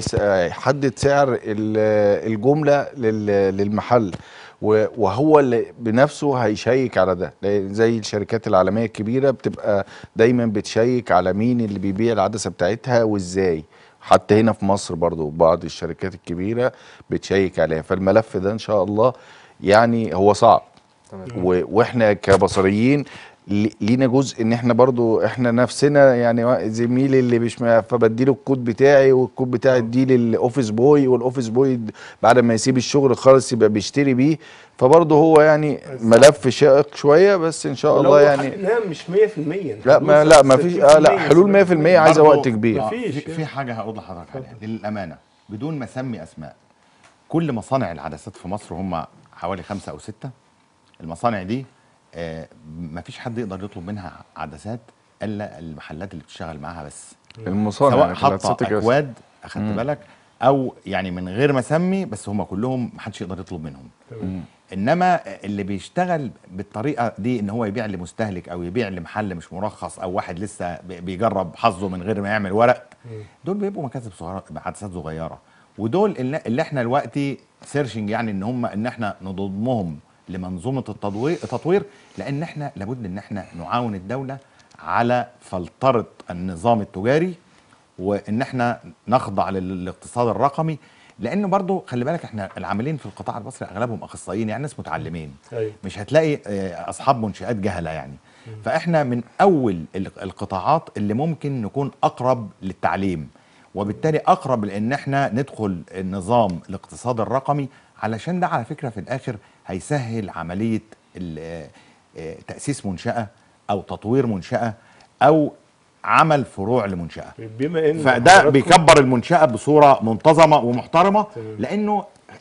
وهيحدد سعر ال- الجمله لل- للمحل و- وهو اللي بنفسه هيشيك على ده لأن زي الشركات العالميه الكبيره بتبقى دايما بتشيك على مين اللي بيبيع العدسه بتاعتها وازاي حتى هنا في مصر برضو بعض الشركات الكبيرة بتشيك عليها فالملف ده إن شاء الله يعني هو صعب تمام و- واحنا كبصريين لي- لينا جزء ان احنا برضو احنا نفسنا يعني وا- زميلي اللي مش ما- فبديله الكود بتاعي والكود بتاعي اديه للاوفيس بوي والاوفيس بوي د- بعد ما يسيب الشغل خالص يبقى بيشتري بيه فبرضه هو يعني ملف شائك شويه بس ان شاء الله يعني لا مش 100% لا ما لا ما فيش آه لا حلول 100% عايزه برضو- وقت كبير آه، مفيش. في, في حاجه هقول لحضرتك عليها للامانه بدون ما اسمي اسماء كل مصانع العدسات في مصر هم حوالي خمسه او سته المصانع دي آه ما فيش حد يقدر يطلب منها عدسات الا المحلات اللي بتشتغل معاها بس المصانع سواء العدسات حاطه كده. اكواد اخدت بالك او يعني من غير ما اسمي بس هم كلهم محدش يقدر يطلب منهم انما اللي بيشتغل بالطريقه دي ان هو يبيع لمستهلك او يبيع لمحل مش مرخص او واحد لسه بي- بيجرب حظه من غير ما يعمل ورق دول بيبقوا مكاتب صغيره عدسات صغيره ودول اللي, اللي احنا دلوقتي سيرشنج يعني ان هم ان احنا نضمهم لمنظومه التطوير التطوير لان احنا لابد ان احنا نعاون الدوله على فلتره النظام التجاري وان احنا نخضع للاقتصاد الرقمي لان برضو خلي بالك احنا العاملين في القطاع البصري اغلبهم اخصائيين يعني ناس متعلمين أيوة. مش هتلاقي آه، اصحاب منشات جهله يعني فاحنا من اول ال- القطاعات اللي ممكن نكون اقرب للتعليم وبالتالي اقرب لان احنا ندخل النظام الاقتصاد الرقمي علشان ده على فكره في الاخر هيسهل عمليه ال- آه، آه، تاسيس منشاه او تطوير منشاه او عمل فروع لمنشاه بما ان فده حضراتكم- بيكبر المنشاه بصوره منتظمه ومحترمه تمام. لانه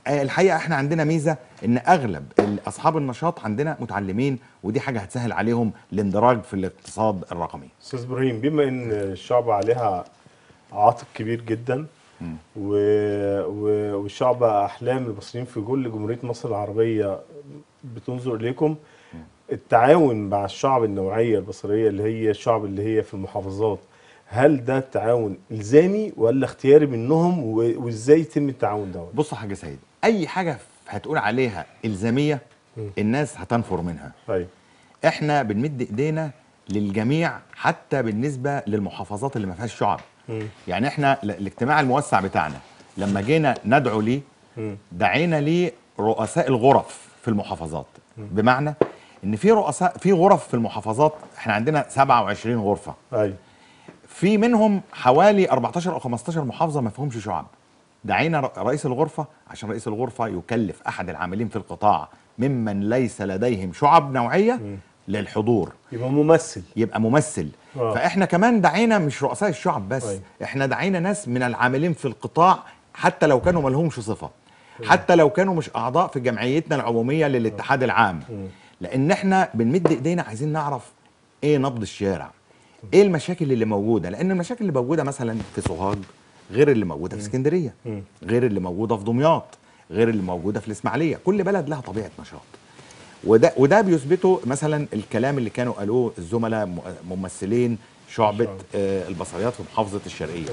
آه، الحقيقه احنا عندنا ميزه ان اغلب ال- اصحاب النشاط عندنا متعلمين ودي حاجه هتسهل عليهم الاندراج في الاقتصاد الرقمي استاذ ابراهيم بما ان الشعب عليها عاطف كبير جدا و... و... والشعب احلام المصريين في كل جمهوريه مصر العربيه بتنظر اليكم التعاون مع الشعب النوعيه البصريه اللي هي الشعب اللي هي في المحافظات هل ده تعاون الزامي ولا اختياري منهم و... وازاي يتم التعاون دوت؟ بص يا حاج سيد اي حاجه هتقول عليها الزاميه الناس هتنفر منها ايوه احنا بنمد ايدينا للجميع حتى بالنسبه للمحافظات اللي ما فيهاش شعب مم. يعني احنا ال- الاجتماع الموسع بتاعنا لما جينا ندعو ليه مم. دعينا ليه رؤساء الغرف في المحافظات بمعنى ان في رؤساء في غرف في المحافظات احنا عندنا 27 غرفه ايوه في منهم حوالي 14 او 15 محافظه ما فيهمش شعب دعينا ر- رئيس الغرفه عشان رئيس الغرفه يكلف احد العاملين في القطاع ممن ليس لديهم شعب نوعيه للحضور يبقى ممثل يبقى ممثل آه. فاحنا كمان دعينا مش رؤساء الشعب بس أيوة. احنا دعينا ناس من العاملين في القطاع حتى لو كانوا ملهمش صفه حتى لو كانوا مش اعضاء في جمعيتنا العموميه للاتحاد العام لان احنا بنمد ايدينا عايزين نعرف ايه نبض الشارع ايه المشاكل اللي موجوده لان المشاكل اللي موجوده مثلا في سوهاج غير اللي موجوده في اسكندريه غير اللي موجوده في دمياط غير اللي موجوده في الاسماعيليه كل بلد لها طبيعه نشاط وده وده بيثبته مثلا الكلام اللي كانوا قالوه الزملاء م- ممثلين شعبه آه، البصريات في محافظه الشرقيه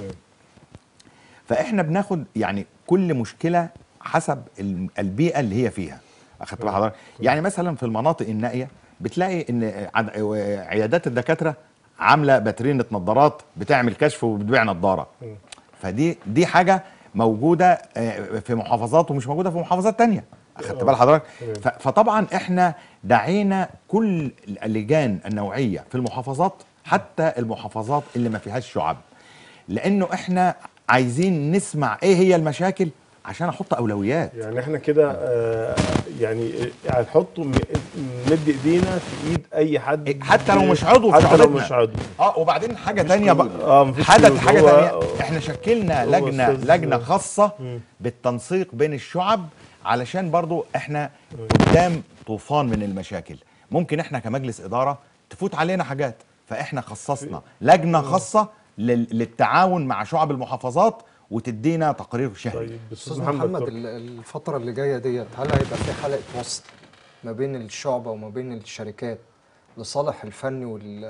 فاحنا بناخد يعني كل مشكله حسب ال- البيئه اللي هي فيها اخدت بال حضرتك يعني مثلا في المناطق النائيه بتلاقي ان عد- عيادات الدكاتره عامله باترينه نظارات بتعمل كشف وبتبيع نظاره فدي دي حاجه موجوده آه، في محافظات ومش موجوده في محافظات تانية اخدت بال حضرتك ف- فطبعا احنا دعينا كل اللجان النوعيه في المحافظات حتى المحافظات اللي ما فيهاش شعب لانه احنا عايزين نسمع ايه هي المشاكل عشان احط اولويات يعني احنا كده آه يعني آه، هنحط م- نمد ايدينا في ايد اي حد حتى لو مش عضو في حتى لو شعبتنا. مش عضو اه وبعدين حاجه تانية بقى اه مفيش حدث قيود. حاجه هو- تانية احنا شكلنا هو لجنه أستاذ- لجنه خاصه بالتنسيق بين الشعب علشان برضو احنا قدام طوفان من المشاكل ممكن احنا كمجلس اداره تفوت علينا حاجات فاحنا خصصنا لجنه خاصه لل- للتعاون مع شعب المحافظات وتدينا تقرير شهري طيب استاذ استاذ محمد, محمد ال- الفتره اللي جايه ديت هل هيبقى في حلقه وسط ما بين الشعبه وما بين الشركات لصالح الفني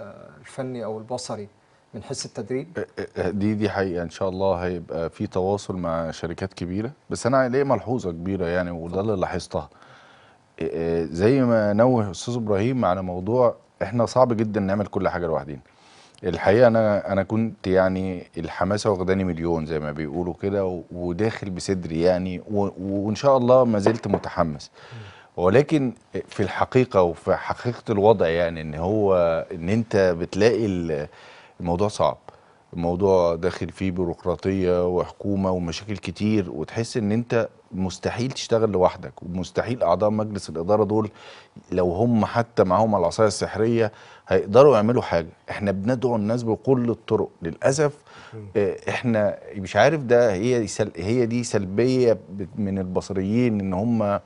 والفني او البصري من حيث التدريب دي دي حقيقة إن شاء الله هيبقى في تواصل مع شركات كبيرة بس أنا ليه ملحوظة كبيرة يعني وده اللي لاحظتها إيه إيه زي ما نوه أستاذ إبراهيم على موضوع إحنا صعب جدا نعمل كل حاجة لوحدين الحقيقة أنا أنا كنت يعني الحماسة واخداني مليون زي ما بيقولوا كده و- وداخل بصدري يعني و- وإن شاء الله ما زلت متحمس ولكن في الحقيقة وفي حقيقة الوضع يعني إن هو إن أنت بتلاقي ال- الموضوع صعب الموضوع داخل فيه بيروقراطية وحكومة ومشاكل كتير وتحس ان انت مستحيل تشتغل لوحدك ومستحيل اعضاء مجلس الادارة دول لو هم حتى معاهم العصاية السحرية هيقدروا يعملوا حاجة احنا بندعو الناس بكل الطرق للأسف آه، احنا مش عارف ده هي سل هي دي سلبية بت- من البصريين ان هم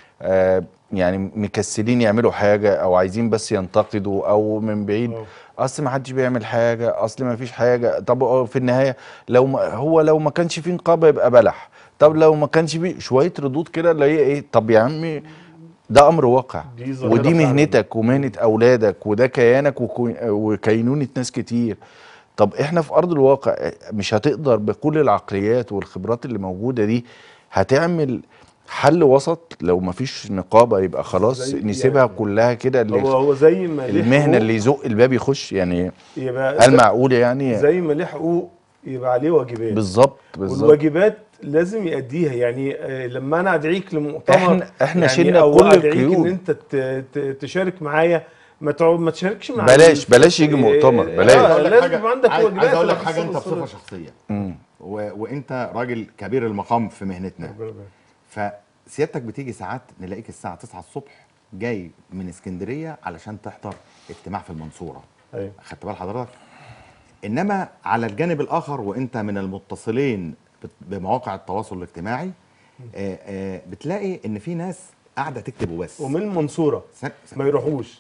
آه، يعني مكسلين يعملوا حاجة او عايزين بس ينتقدوا او من بعيد أه. اصل ما حدش بيعمل حاجه اصل ما فيش حاجه طب هو في النهايه لو ما هو لو ما كانش في نقابه يبقى بلح طب لو ما كانش في شويه ردود كده اللي هي ايه طب يا عمي ده امر واقع دي ظاهرة ودي فعلاً. مهنتك ومهنه اولادك وده كيانك وكو- وكينونه ناس كتير طب احنا في ارض الواقع مش هتقدر بكل العقليات والخبرات اللي موجوده دي هتعمل حل وسط لو ما فيش نقابه يبقى خلاص زي- نسيبها يعني- كلها كده هو اللي هو زي ما ليه المهنه حقوق اللي يزق الباب يخش يعني يبقى هل معقول يعني زي ما ليه حقوق يبقى عليه واجبات بالظبط بالظبط والواجبات لازم يأديها يعني آه، لما انا ادعيك لمؤتمر إحنا- إحنا يعني شلنا أو كل ادعيك القيود. ان انت ت- ت- تشارك معايا ما تقعد ما تشاركش معايا بلاش- بلاش يجي مؤتمر، بلاش. آه أقول لك لازم حاجة- يبقى عندك عايز- واجبات عايز اقول لك ولا حاجه انت تصرف. بصفه شخصيه مم. و... وانت راجل كبير المقام في مهنتنا فسيادتك بتيجي ساعات نلاقيك الساعه 9 الصبح جاي من اسكندريه علشان تحضر اجتماع في المنصوره ايوه خدت بال حضرتك انما على الجانب الاخر وانت من المتصلين بت- بمواقع التواصل الاجتماعي آه، آه، بتلاقي ان في ناس قاعده تكتب وبس ومن المنصوره س- س- ما يروحوش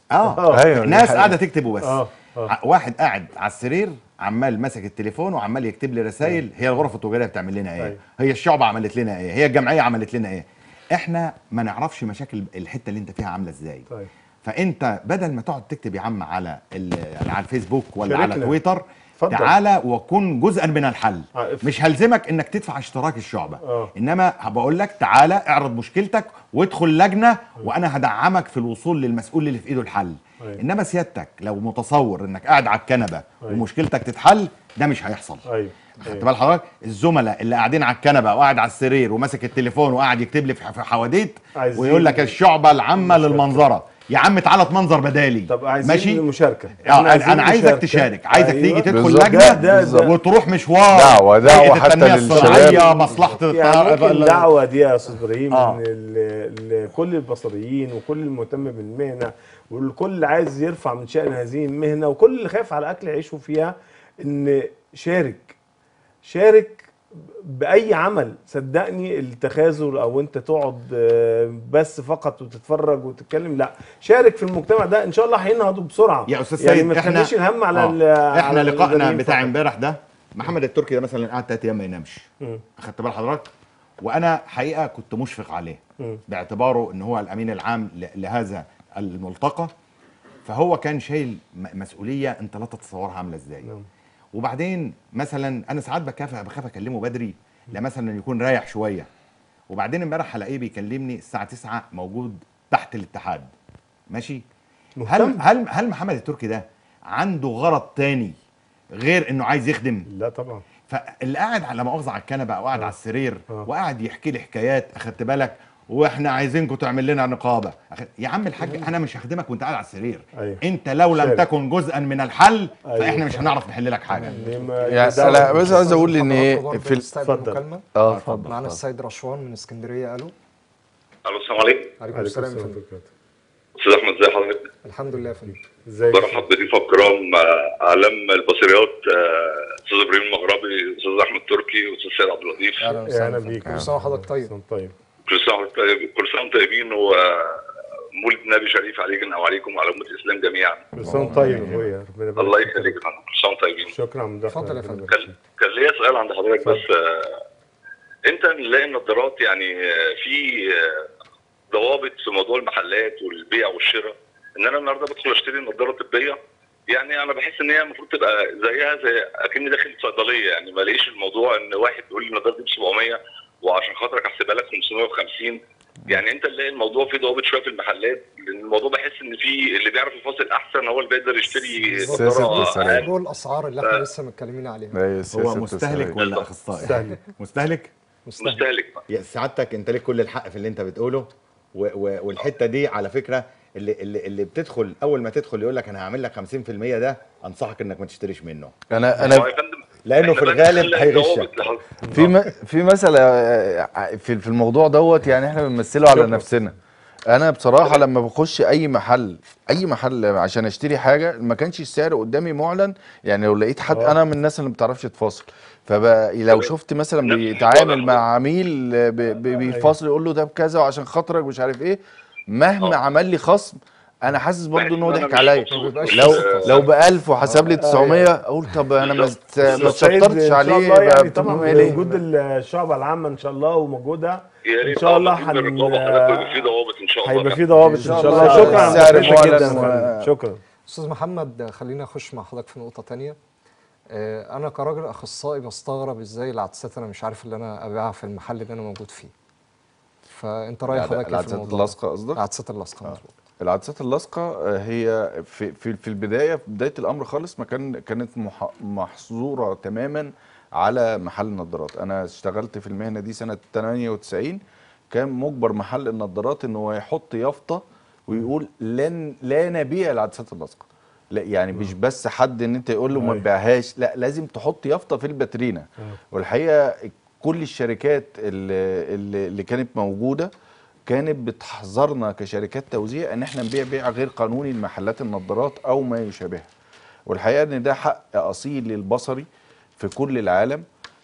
اه أيوة، ناس دي قاعده تكتب وبس آه، آه. ع- واحد قاعد على السرير عمال ماسك التليفون وعمال يكتب لي رسائل هي الغرف التجاريه بتعمل لنا ايه أيوة. هي الشعبه عملت لنا ايه هي الجمعيه عملت لنا ايه احنا ما نعرفش مشاكل الحته اللي انت فيها عامله ازاي طيب. فانت بدل ما تقعد تكتب يا عم على ال- على الفيسبوك ولا على شاركنا. تويتر اتفضل. تعالى وكن جزءا من الحل آه، اف- مش هلزمك انك تدفع اشتراك الشعبه آه. انما بقول لك تعالى اعرض مشكلتك وادخل لجنه وانا هدعمك في الوصول للمسؤول اللي في ايده الحل أيوة. انما سيادتك لو متصور انك قاعد على الكنبه أيوة. ومشكلتك تتحل ده مش هيحصل ايوه خدت بال حضرتك الزملاء اللي قاعدين على الكنبه وقاعد على السرير وماسك التليفون وقاعد يكتب لي في في حواديت عايزين- ويقول لك الشعبه العامه مشاركة. للمنظره يا عم تعالى تمنظر بدالي طب عايزين ماشي مشاركه اه انا, أنا عايزك مشاركة. تشارك عايزك أيوة. تيجي تدخل بالظبط. لجنه ده- ده- ده. وتروح مشوار دعوة- دعوة هيئة حتى التنمية للشباب. الصناعية، مصلحه يعني ممكن الطيران دعوة دي يا استاذ ابراهيم آه. ان ال- ال- كل البصريين وكل المهتم بالمهنه والكل اللي عايز يرفع من شان هذه المهنه وكل اللي خايف على اكل عيشه فيها ان شارك شارك باي عمل صدقني التخاذل او انت تقعد آه، بس فقط وتتفرج وتتكلم لا شارك في المجتمع ده ان شاء الله هينهضوا بسرعه يا استاذ يعني سيد ما احنا تخليش الهم على آه. ال- احنا على لقائنا المدنيين بتاع فقط. امبارح ده محمد التركي ده مثلا قعد ثلاث ايام ما ينامش مم. اخدت بال حضرتك وانا حقيقه كنت مشفق عليه مم. باعتباره ان هو الامين العام ل- لهذا الملتقى فهو كان شايل م- مسؤوليه انت لا تتصورها عامله ازاي نعم. وبعدين مثلا انا ساعات بخاف بخاف اكلمه بدري لا مثلا يكون رايح شويه وبعدين امبارح هلاقيه بيكلمني الساعه 9 موجود تحت الاتحاد ماشي هل مهتم. هل هل محمد التركي ده عنده غرض تاني غير انه عايز يخدم لا طبعا فاللي قاعد على مؤاخذه على الكنبه او قاعد على السرير آه. وقاعد يحكي لي حكايات اخدت بالك واحنا عايزينكم تعمل لنا نقابه أخد... يا عم الحاج انا مش هخدمك وانت قاعد على السرير أيوه. انت لو لم شارك. تكن جزءا من الحل أيوه. فاحنا مش هنعرف نحل لك حاجه يعني ما- يعني ده- انا بس عايز اقول ان حضراتكم ايه برضه في ال- نستقبل اتفضل. مكالمة اه اتفضل معانا اتفضل. السيد رشوان من اسكندريه الو الو السلام عليكم عليكم عليكم السلام السلام يا فندم وبركاته. استاذ احمد ازي حضرتك الحمد لله يا فندم ازيك برحب بضيوف الكرام آه، اعلام البصريات آه، استاذ ابراهيم المغربي استاذ احمد تركي واستاذ سيد عبد اللطيف اهلا يا وسهلا اهلا فندم. بيك كل سنه وحضرتك طيب سنة طيب كل سنه وانتم طيب- كل سنه وانتم طيبين ومولد نبي شريف عليكم او عليكم وعلى امه الاسلام جميعا كل سنه وأنت طيب يا اخويا ربنا يبارك الله فيك. يخليك يا فندم كل سنه وانتم طيبين شكرا على المداخله اتفضل يا ربنا فندم. يبارك كان فيك. كان ليا سؤال عند حضرتك اتفضل. بس آه، انت نلاقي النظارات يعني آه، في آه، ضوابط في موضوع المحلات والبيع والشراء ان انا النهارده بدخل اشتري نظاره طبيه يعني انا بحس ان هي المفروض تبقى زيها زي اكني داخل صيدليه يعني ما الاقيش الموضوع ان واحد بيقول لي النظاره دي ب 700 وعشان خاطرك احسبها لك 550 يعني انت نلاقي الموضوع فيه ضوابط شويه في المحلات لان الموضوع بحس ان في اللي بيعرف يفاصل احسن هو اللي بيقدر يشتري سياسة نظاره التسعير. أقل. هو الاسعار اللي احنا لسه متكلمين عليها هي هو السياسة مستهلك التسعيرية. ولا اخصائي مستهلك. مستهلك مستهلك مستهلك يا سعادتك انت ليك كل الحق في اللي انت بتقوله و و والحته دي على فكره اللي اللي, اللي بتدخل اول ما تدخل يقول لك انا هعمل لك 50% ده انصحك انك ما تشتريش منه انا هو انا يا فندم لأنه في إحنا الغالب بنخلق هيغشك. ضوابط لحضرتك. في م... في مسألة آه، في في الموضوع دوت يعني احنا بنمثله على نفسنا انا بصراحة لما بخش اي محل اي محل عشان اشتري حاجة ما كانش السعر قدامي معلن يعني لو لقيت حد آه. انا من الناس اللي ما بتعرفش تفاصل فلو شفت مثلا نفس بيتعامل الموضوع ده. مع عميل آه، ب- ب- بيفاصل يقول له ده بكذا وعشان خاطرك مش عارف ايه مهما آه. عمل لي خصم انا حاسس برضو ان هو بحس إن ضحك أنا مش عليا مبسوط. بيبقاش لو آه، لو ب 1000 وحسب لي آه. 900 اقول طب انا ما بالظبط. است- ما بالظبط. سيد، اتشطرتش إن شاء عليه الله يعني ب طبعا 800 ليه؟ وجود الشعب العامه ان شاء الله وموجودها يا ان ريت شاء آه، الله بالنسبة للرقابة حضرتك يبقى في ضوابط ان شاء الله هيبقى في كمان. ضوابط ان إن شاء شاء الله الله. شكرا على السعر مداخلتك جدا معلن يا و- فندم. شكرا استاذ محمد خلينا اخش مع حضرتك في نقطه تانية آه، انا كراجل اخصائي بستغرب ازاي العدسات انا مش عارف اللي انا ابيعها في المحل اللي انا موجود فيه فانت راي حضرتك ايه في العدسات الموضوع ده؟ اللاصقه قصدك؟ العدسات اللاصقه مظبوط العدسات اللاصقه آه، هي في في في البدايه في بدايه الامر خالص ما كان كانت مح- محظوره تماما على محل النظارات انا اشتغلت في المهنه دي سنه 98 كان مجبر محل النظارات ان هو يحط يافطه ويقول لن لا نبيع العدسات اللاصقه لا يعني مش بس حد ان انت يقول له ما أيوة. تبيعهاش لا لازم تحط يافطه في الباترينا والحقيقه كل الشركات اللي, اللي اللي كانت موجوده كانت بتحذرنا كشركات توزيع ان احنا نبيع بيع غير قانوني لمحلات النظارات او ما يشابهها والحقيقه ان ده حق اصيل للبصري في كل العالم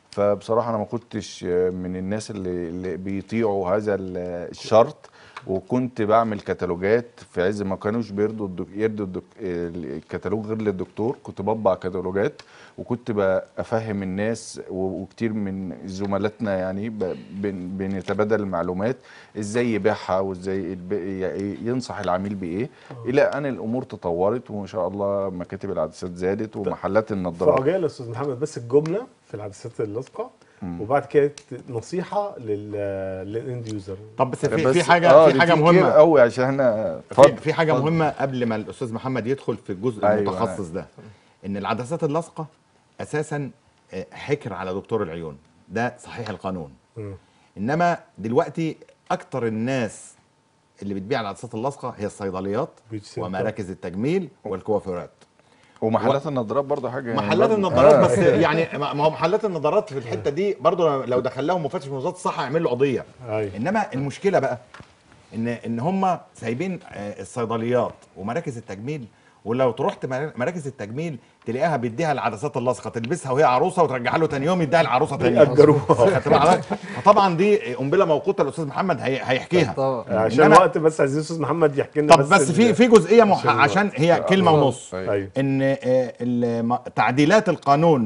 فبصراحه انا ما كنتش من الناس اللي, اللي بيطيعوا هذا ال- الشرط وكنت بعمل كتالوجات في عز ما كانوش بيرضوا الدك... يرضوا الدك... الكتالوج غير للدكتور كنت بطبع كتالوجات وكنت بفهم الناس و- وكتير من زملاتنا يعني ب... بن... بنتبادل المعلومات ازاي يبيعها وازاي الب... ي- ينصح العميل بايه الى ان الامور تطورت وما شاء الله مكاتب العدسات زادت ومحلات في النظارات عجاله يا استاذ محمد بس الجمله في العدسات اللاصقه وبعد كده نصيحه لل للاند يوزر طب بس في بس- في حاجه آه، في دي حاجه كتير مهمه قوي عشان احنا في, في حاجه مهمه قبل ما الاستاذ محمد يدخل في الجزء أيوة. المتخصص ده ان العدسات اللاصقه اساسا آه، حكر على دكتور العيون ده صحيح القانون مم. انما دلوقتي اكتر الناس اللي بتبيع العدسات اللاصقه هي الصيدليات بيوتي سنتر. ومراكز التجميل والكوافيرات ومحلات النظارات برضه حاجه يعني محلات برضه- النظارات آه. بس يعني ما ما هو محلات النظارات في الحته دي برضه لو دخلهم مفتش من وزاره الصحه هيعمل له قضيه أيوة. انما المشكله بقى ان ان هم سايبين آه، الصيدليات ومراكز التجميل ولو تروحت مر- مراكز التجميل تلاقيها بيديها العدسات اللاصقه تلبسها وهي عروسه وترجعها له تاني يوم يديها العروسه تاني بيأجروها. خدت بالك؟ فطبعا دي قنبله موقوته الاستاذ محمد هي- هيحكيها طبعا عشان إنما- الوقت بس عايزين استاذ محمد يحكي لنا طب بس ال- في في جزئيه مح... عشان عشان هي كلمه ونص أيوة. ايوه ان آه، الم- تعديلات القانون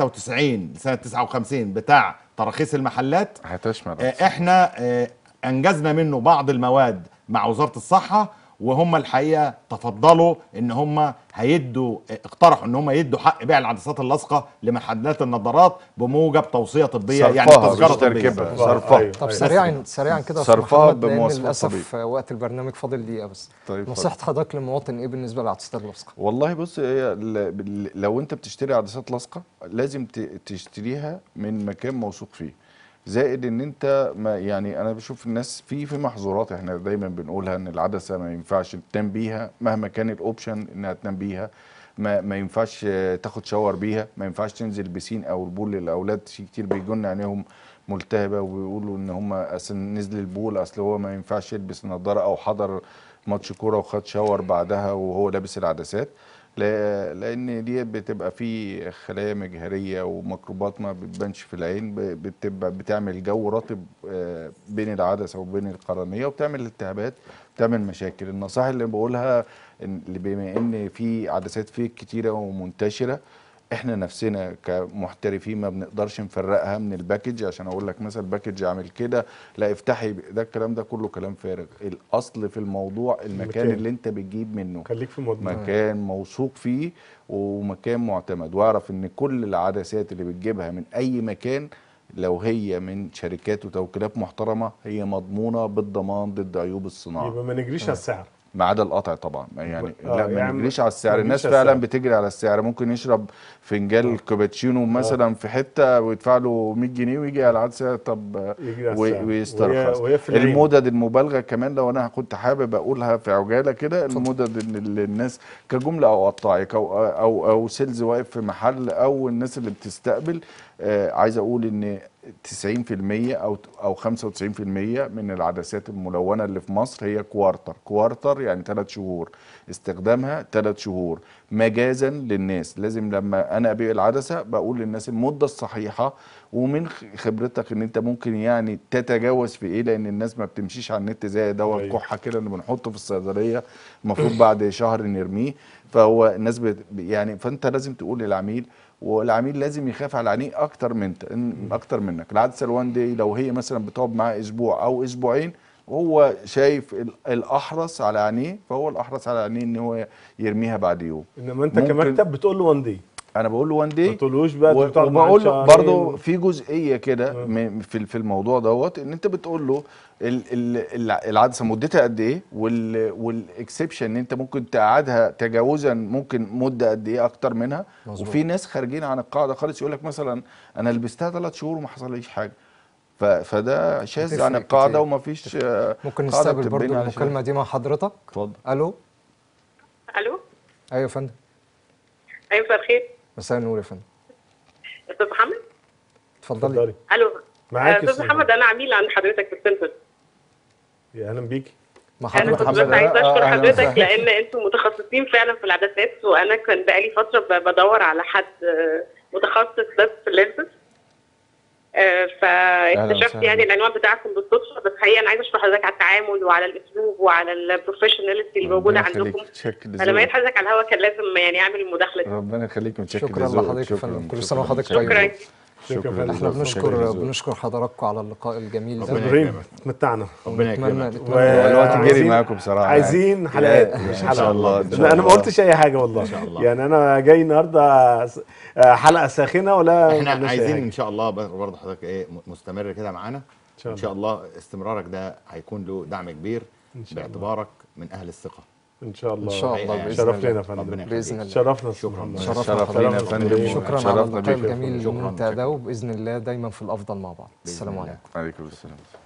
193 لسنه 59 بتاع تراخيص المحلات هتشمل آه، احنا آه، انجزنا منه بعض المواد مع وزاره الصحه وهم الحقيقه تفضلوا ان هم هيدوا آه، اقترحوا ان هم يدوا حق بيع العدسات اللاصقه لمحلات النظارات بموجب توصيه طبيه يعني صرفها تذكره مش طبيه تركيبها صرفها أيوة. طب أيوة. سريعا سريعا كده يا أستاذ صرفها محمد، لأن بمواصفات للاسف وقت البرنامج فاضل دقيقه بس طيب نصيحه حضرتك للمواطن ايه بالنسبه للعدسات اللاصقه؟ والله بص هي ال- بال- لو انت بتشتري عدسات لاصقه لازم ت- تشتريها من مكان موثوق فيه زائد ان انت ما يعني انا بشوف الناس في في محظورات احنا دايما بنقولها ان العدسه ما ينفعش تنام بيها مهما كان الاوبشن انها تنام بيها ما ما ينفعش آه، تاخد شاور بيها ما ينفعش تنزل بسين او البول للاولاد في كتير بيجون عينيهم ملتهبه ويقولوا ان هم اصل نزل البول اصل هو ما ينفعش يلبس نظاره او حضر ماتش كوره وخد شاور بعدها وهو لابس العدسات لا- لان دي بتبقى في خلايا مجهريه وميكروبات ما بتبانش في العين ب- بتبقى بتعمل جو رطب آه، بين العدسه وبين القرنيه وبتعمل التهابات بتعمل مشاكل النصائح اللي بقولها إن- اللي بما ان في عدسات فيك كتيره ومنتشره احنا نفسنا كمحترفين ما بنقدرش نفرقها من الباكج عشان اقول لك مثلا الباكج عامل كده لا افتحي ب- ده الكلام ده كله كلام فارغ الاصل في الموضوع المكان المكان. اللي انت بتجيب منه خليك في الموضوع مكان موثوق فيه ومكان معتمد واعرف ان كل العدسات اللي بتجيبها من اي مكان لو هي من شركات وتوكيلات محترمه هي مضمونه بالضمان ضد عيوب الصناعه يبقى ما نجريش على السعر ما عدا القطع طبعا ما يعني آه، لا ما يعني نجريش على السعر ما الناس نجريش على فعلا السعر. بتجري على السعر ممكن يشرب فنجان كابتشينو مثلا في حته ويدفع له 100 جنيه ويجي على العدسه طب يجري على و- السعر. ويسترخص وهي- وهي في العين. المدد المبالغه كمان لو انا كنت حابب اقولها في عجاله كده المدد ان ال- الناس كجمله او قطاعي او او او سيلز واقف في محل او الناس اللي بتستقبل آه عايز اقول ان 90% او او 95% من العدسات الملونه اللي في مصر هي كوارتر كوارتر يعني ثلاث شهور استخدامها ثلاث شهور مجازا للناس لازم لما انا ابيع العدسه بقول للناس المده الصحيحه ومن خ- خبرتك ان انت ممكن يعني تتجاوز في ايه لان الناس ما بتمشيش على النت زي دواء أيوة. الكحه كده اللي بنحطه في الصيدليه المفروض بعد شهر نرميه فهو الناس بت يعني فانت لازم تقول للعميل والعميل لازم يخاف على عينيه اكتر من إن- اكتر منك العدسه الوان دي لو هي مثلا بتقعد معاه اسبوع او اسبوعين وهو شايف ال- الاحرص على عينيه فهو الاحرص على عينيه ان هو يرميها بعد يوم انما انت ممكن- كمكتب بتقول له وان دي انا بقول له وان دي ما تقولوش بقى و- دي بتقعد معاه وبقول له شهرين. برضه في جزئيه كده م- في في الموضوع دوت ان انت بتقول له ال- ال- الع- العدسه مدتها قد ايه وال والاكسبشن ان انت ممكن تقعدها تجاوزا ممكن مده قد ايه اكتر منها مظبوط. وفي ناس خارجين عن القاعده خالص يقول لك مثلا انا لبستها ثلاث شهور وما حصليش حاجه ف- فده شاذ بتفرق عن القاعده كتير. ومفيش آه، ممكن قاعدة نستقبل بتتبني برضو على شيء. المكالمه دي مع حضرتك اتفضل الو الو ايوه يا فندم ايوه مساء الخير مساء النور يا فندم استاذ محمد اتفضلي اتفضلي الو معاك آه، يا استاذ أستاذ محمد انا عميل عند حضرتك في السنتر يا اهلا بيكي مع انا حضرتك كنت محمد. بس عايزه آه، اشكر أهلاً حضرتك وسهلاً. لان انتم متخصصين فعلا في العدسات وانا كان بقالي فتره ب- بدور على حد آه، متخصص بس في اللينسز آه، فاكتشفت وسهلا. يعني العنوان بتاعكم بالصدفه بس حقيقه انا عايزه اشكر حضرتك على التعامل وعلى الاسلوب وعلى البروفيشناليتي اللي موجوده ربنا يخليك. عندكم متشكر فلما لقيت لذوقك. حضرتك على الهواء كان لازم يعني اعمل المداخله دي ربنا يخليك متشكر شكرا لذوقك. لحضرتك يا شكراً، فندم كل شكراً، سنه وحضرتك شكراً. شكرا طيب شكرا شكراً فندم. احنا شكراً بنشكر لذوقك. بنشكر حضراتكم على اللقاء الجميل استاذ ده ابراهيم اتمتعنا ربنا ونتمنى يكرمك و- نتمنى الوقت جري عايزين- معاكم بصراحه عايزين حلقات يعني. مش ان حلقه شاء الله إن شاء لا انا ما الله. قلتش اي حاجه والله إن شاء الله. يعني انا جاي النهارده س- آه، حلقه ساخنه ولا احنا قلناش أي عايزين حاجة. ان شاء الله برضه حضرتك ايه م- مستمر كده معانا شاء ان شاء الله استمرارك ده هيكون له دعم كبير إن شاء الله. باعتبارك من اهل الثقه ان شاء الله إن شاء الله حقيقة يعني. بإذن شرف الله. لنا يا فندم ربنا يخليك. باذن الله شرفنا شكراً. محمد. شرفنا شرف لينا يا حضرتك. فندم شكرا على شرفنا اللقاء بيك. الجميل شكراً. الممتع شكراً. ده وباذن الله دايما في الافضل مع بعض بإذن السلام الله. عليكم عليكم السلام